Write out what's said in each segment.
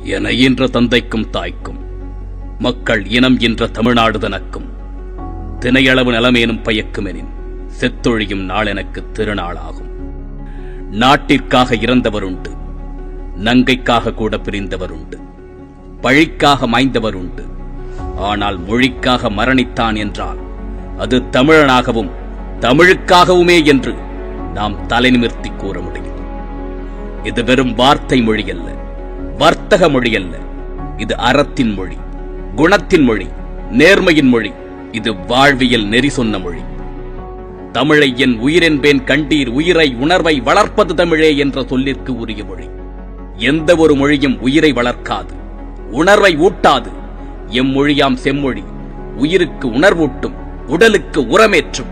என ஈன்ற தந்தைக்கும் தாய்க்கும் மக்கள் இனம் என்ற தமிழ்நாடு தனக்கும் தினையளவு நலமேனும் பயக்குமெனின் செத்தொழியும் நாள் எனக்கு திருநாளாகும் நாட்டிற்காக இறந்தவருண்டு நங்கைக்காக கூட பிரிந்தவர் உண்டு பழிக்காக மாய்ந்தவர் உண்டு ஆனால் மொழிக்காக மரணித்தான் என்றால் அது தமிழனாகவும் தமிழுக்காகவுமே என்று நாம் தலைநிமிர்த்தி கூற முடியும் இது வெறும் வார்த்தை மொழி அல்ல வர்த்தக மொழி அல்ல இது அறத்தின் மொழி குணத்தின் மொழி நேர்மையின் மொழி இது வாழ்வியல் நெறி சொன்ன மொழி தமிழை என் உயிரென்பேன் கண்டீர் உயிரை உணர்வை வளர்ப்பது தமிழே என்ற சொல்லிற்கு உரிய மொழி எந்த ஒரு மொழியும் உயிரை வளர்க்காது உணர்வை ஊட்டாது எம் மொழியாம் செம்மொழி உயிருக்கு உணர்வூட்டும் உடலுக்கு உரமேற்றும்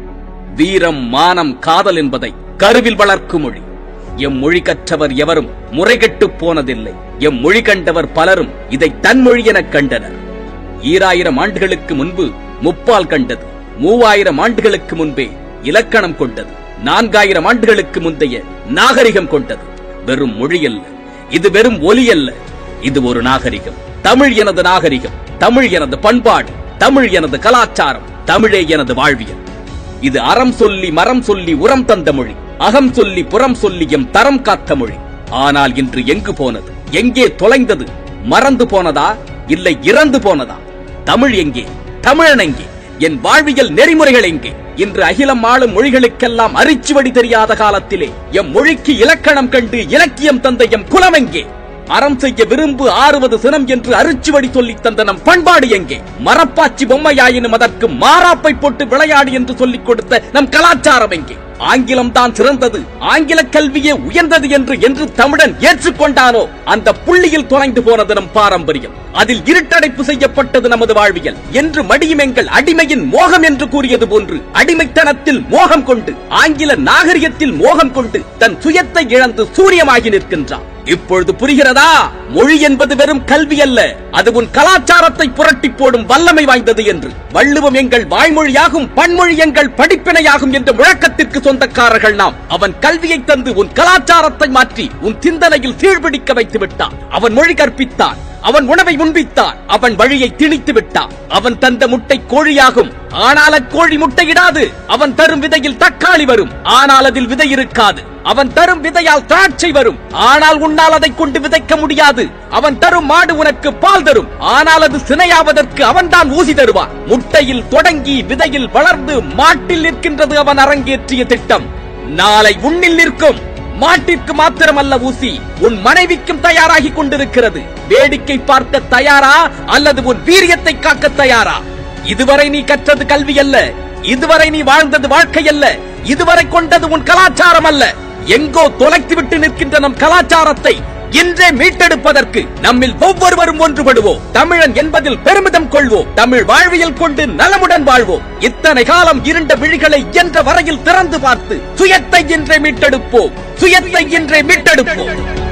வீரம் மானம் காதல் என்பதை கருவில் வளர்க்கும் மொழி எம் மொழி கற்றவர் எவரும் முறைகெட்டுப் போனதில்லை எம் மொழி கண்டவர் பலரும் இதை தன் மொழி எனக் கண்டனர் ஈராயிரம் ஆண்டுகளுக்கு முன்பு முப்பால் கண்டது மூவாயிரம் ஆண்டுகளுக்கு முன்பே இலக்கணம் கொண்டது நான்காயிரம் ஆண்டுகளுக்கு முந்தைய நாகரிகம் கொண்டது வெறும் மொழி அல்ல இது வெறும் ஒலி அல்ல இது ஒரு நாகரிகம் தமிழ் எனது நாகரிகம் தமிழ் எனது பண்பாடு தமிழ் எனது கலாச்சாரம் தமிழே எனது வாழ்வியல் இது அறம் சொல்லி மரம் சொல்லி உரம் தந்த மொழி அகம் சொல்லி புறம் சொல்லி எம் தரம் காத்த மொழி ஆனால் இன்று எங்கு போனது எங்கே தொலைந்தது மறந்து போனதா இல்லை இறந்து போனதா தமிழ் எங்கே தமிழன் எங்கே என் வாழ்வியல் நெறிமுறைகள் எங்கே இன்று அகிலம் ஆளும் மொழிகளுக்கெல்லாம் அரிச்சுவடி தெரியாத காலத்திலே எம் மொழிக்கு இலக்கணம் கண்டு இலக்கியம் தந்த எம் குலம் எங்கே அறம் செய்ய விரும்பு ஆறுவது சினம் என்று அரிச்சுவடி சொல்லித் தந்த நம் பண்பாடு எங்கே மரப்பாச்சி பொம்மையாயினும் அதற்கு மாறாப்பை போட்டு விளையாடு என்று சொல்லிக் கொடுத்த நம் கலாச்சாரம் எங்கே ஆங்கிலம் தான் சிறந்தது ஆங்கில கல்வியே உயர்ந்தது என்று என்று தமிழன் ஏற்றுக்கொண்டானோ அந்த புள்ளியில் தொலைந்து போனது நம் பாரம்பரியம் அதில் இருட்டடைப்பு செய்யப்பட்டது நமது வாழ்வியல் என்று மடியும் எங்கள் அடிமையின் மோகம் என்று கூறியது போன்று அடிமைத்தனத்தில் மோகம் கொண்டு ஆங்கில நாகரிகத்தில் மோகம் கொண்டு தன் சுயத்தை இழந்து சூரியமாகி நிற்கின்றான் இப்பொழுது புரிகிறதா மொழி என்பது வெறும் கல்வி அல்ல அது உன் கலாச்சாரத்தை புரட்டி போடும் வல்லமை வாய்ந்தது என்று வள்ளுவம் எங்கள் வாய்மொழியாகும் பன்மொழி எங்கள் படிப்பினையாகும் என்ற முழக்கத்திற்கு சொந்தக்காரர்கள் நாம் அவன் கல்வியை தந்து உன் கலாச்சாரத்தை மாற்றி உன் சிந்தனையில் சீழ்பிடிக்க வைத்து விட்டான் அவன் மொழி கற்பித்தான் அவன் உணவை முன்பித்தான் அவன் வழியை திணித்து விட்டான் அவன் தந்த முட்டை கோழியாகும் ஆனால் அக்கோழி முட்டையிடாது அவன் தரும் விதையில் தக்காளி வரும் ஆனால் அதில் விதை இருக்காது அவன் தரும் விதையால் திராட்சை வரும் ஆனால் உன்னால் அதை கொண்டு விதைக்க முடியாது அவன் தரும் மாடு உனக்கு பால் தரும் ஆனால் அது சினையாவதற்கு அவன்தான் ஊசி தருவான் முட்டையில் தொடங்கி விதையில் வளர்ந்து மாட்டில் நிற்கின்றது அவன் அரங்கேற்றிய திட்டம் நாளை உன்னில் நிற்கும் மாட்டிற்கு மாத்திரமல்ல ஊசி உன் மனைவிக்கும் தயாராகி கொண்டிருக்கிறது வேடிக்கை பார்க்க தயாரா அல்லது உன் வீரியத்தை காக்க தயாரா இதுவரை நீ கற்றது கல்வி அல்ல இதுவரை நீ வாழ்ந்தது வாழ்க்கை அல்ல இதுவரை கொண்டது உன் கலாச்சாரம் அல்ல எங்கோ தொலைத்து விட்டு நிற்கின்ற நம் கலாச்சாரத்தை இன்றே மீட்டெடுப்பதற்கு நம்மில் ஒவ்வொருவரும் ஒன்றுபடுவோம் தமிழன் என்பதில் பெருமிதம் கொள்வோம் தமிழ் வாழ்வியல் கொண்டு நலமுடன் வாழ்வோம் இத்தனை காலம் இருண்ட விழிகளை என்ற வரையில் திறந்து பார்த்து சுயத்தை இன்றே மீட்டெடுப்போம் சுயத்தை இன்றே மீட்டெடுப்போம்